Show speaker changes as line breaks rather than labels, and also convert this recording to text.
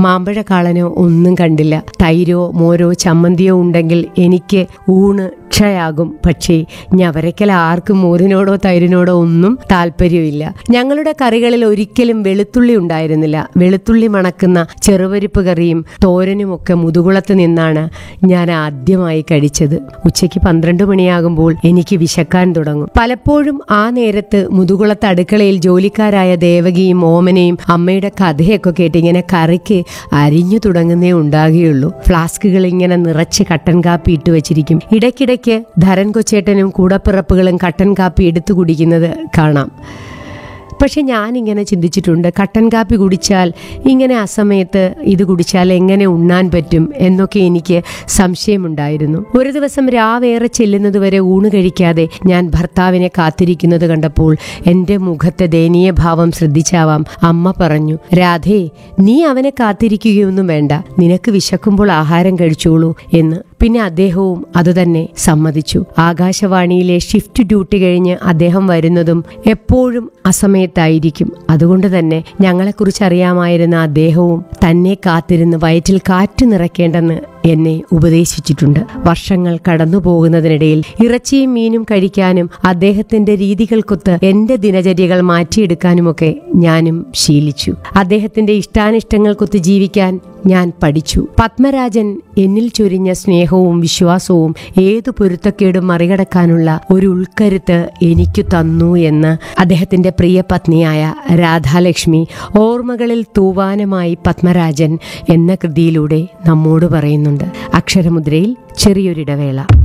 മാമ്പഴക്കാളനോ ഒന്നും കണ്ടില്ല തൈരോ മോരോ ചമ്മന്തിയോ ഉണ്ടെങ്കിൽ എനിക്ക് ഊണ് ക്ഷയാകും പക്ഷേ ഞവരക്കൽ ആർക്കും മോരിനോടോ തൈരിനോടോ ഒന്നും താല്പര്യമില്ല ഞങ്ങളുടെ കറികളിൽ ഒരിക്കലും വെളുത്തുള്ളി ഉണ്ടായിരുന്നില്ല വെളുത്തുള്ളി മണക്കുന്ന ചെറുപരിപ്പ് കറിയും തോരനുമൊക്കെ മുതുകുളത്ത് നിന്നാണ് ഞാൻ ആദ്യമായി കഴിച്ചത് ഉച്ചയ്ക്ക് പന്ത്രണ്ട് മണിയാകുമ്പോൾ എനിക്ക് വിശക്കാൻ തുടങ്ങും പലപ്പോഴും ആ നേരത്ത് മുതുകുളത്ത് അടുക്കളയിൽ ജോലിക്കാരായ ദേവകിയും ഓമനയും അമ്മയുടെ കഥയൊക്കെ കേട്ട് ഇങ്ങനെ കറിക്ക് അരിഞ്ഞു തുടങ്ങുന്നേ ഉണ്ടാകുകയുള്ളൂ ഫ്ലാസ്കുകൾ ഇങ്ങനെ നിറച്ച് കട്ടൻ കാപ്പി ഇട്ട് വെച്ചിരിക്കും ഇടയ്ക്കിടയ്ക്ക് ധരൻ കൊച്ചേട്ടനും കൂടപ്പിറപ്പുകളും കട്ടൻ കാപ്പി എടുത്തു കുടിക്കുന്നത് കാണാം പക്ഷെ ഞാനിങ്ങനെ ചിന്തിച്ചിട്ടുണ്ട് കട്ടൻ കാപ്പി കുടിച്ചാൽ ഇങ്ങനെ അസമയത്ത് ഇത് കുടിച്ചാൽ എങ്ങനെ ഉണ്ണാൻ പറ്റും എന്നൊക്കെ എനിക്ക് സംശയമുണ്ടായിരുന്നു ഒരു ദിവസം രാവേറെ ചെല്ലുന്നതുവരെ ഊണ് കഴിക്കാതെ ഞാൻ ഭർത്താവിനെ കാത്തിരിക്കുന്നത് കണ്ടപ്പോൾ എൻ്റെ മുഖത്തെ ദയനീയ ഭാവം ശ്രദ്ധിച്ചാവാം അമ്മ പറഞ്ഞു രാധേ നീ അവനെ കാത്തിരിക്കുകയൊന്നും വേണ്ട നിനക്ക് വിശക്കുമ്പോൾ ആഹാരം കഴിച്ചോളൂ എന്ന് പിന്നെ അദ്ദേഹവും അതുതന്നെ സമ്മതിച്ചു ആകാശവാണിയിലെ ഷിഫ്റ്റ് ഡ്യൂട്ടി കഴിഞ്ഞ് അദ്ദേഹം വരുന്നതും എപ്പോഴും അസമയത്തായിരിക്കും അതുകൊണ്ട് തന്നെ ഞങ്ങളെക്കുറിച്ച് അറിയാമായിരുന്ന അദ്ദേഹവും തന്നെ കാത്തിരുന്ന് വയറ്റിൽ കാറ്റ് നിറയ്ക്കേണ്ടെന്ന് എന്നെ ഉപദേശിച്ചിട്ടുണ്ട് വർഷങ്ങൾ കടന്നു പോകുന്നതിനിടയിൽ ഇറച്ചിയും മീനും കഴിക്കാനും അദ്ദേഹത്തിന്റെ രീതികൾക്കൊത്ത് എന്റെ ദിനചര്യകൾ മാറ്റിയെടുക്കാനുമൊക്കെ ഞാനും ശീലിച്ചു അദ്ദേഹത്തിന്റെ ഇഷ്ടാനിഷ്ടങ്ങൾക്കൊത്ത് ജീവിക്കാൻ ഞാൻ പഠിച്ചു പത്മരാജൻ എന്നിൽ ചൊരിഞ്ഞ സ്നേഹവും വിശ്വാസവും ഏതു പൊരുത്തക്കേടും മറികടക്കാനുള്ള ഒരു ഉൾക്കരുത്ത് എനിക്ക് തന്നു എന്ന് അദ്ദേഹത്തിന്റെ പ്രിയ പത്നിയായ രാധാലക്ഷ്മി ഓർമ്മകളിൽ തൂവാനമായി പത്മരാജൻ എന്ന കൃതിയിലൂടെ നമ്മോട് പറയുന്നുണ്ട് അക്ഷരമുദ്രയിൽ ചെറിയൊരിടവേള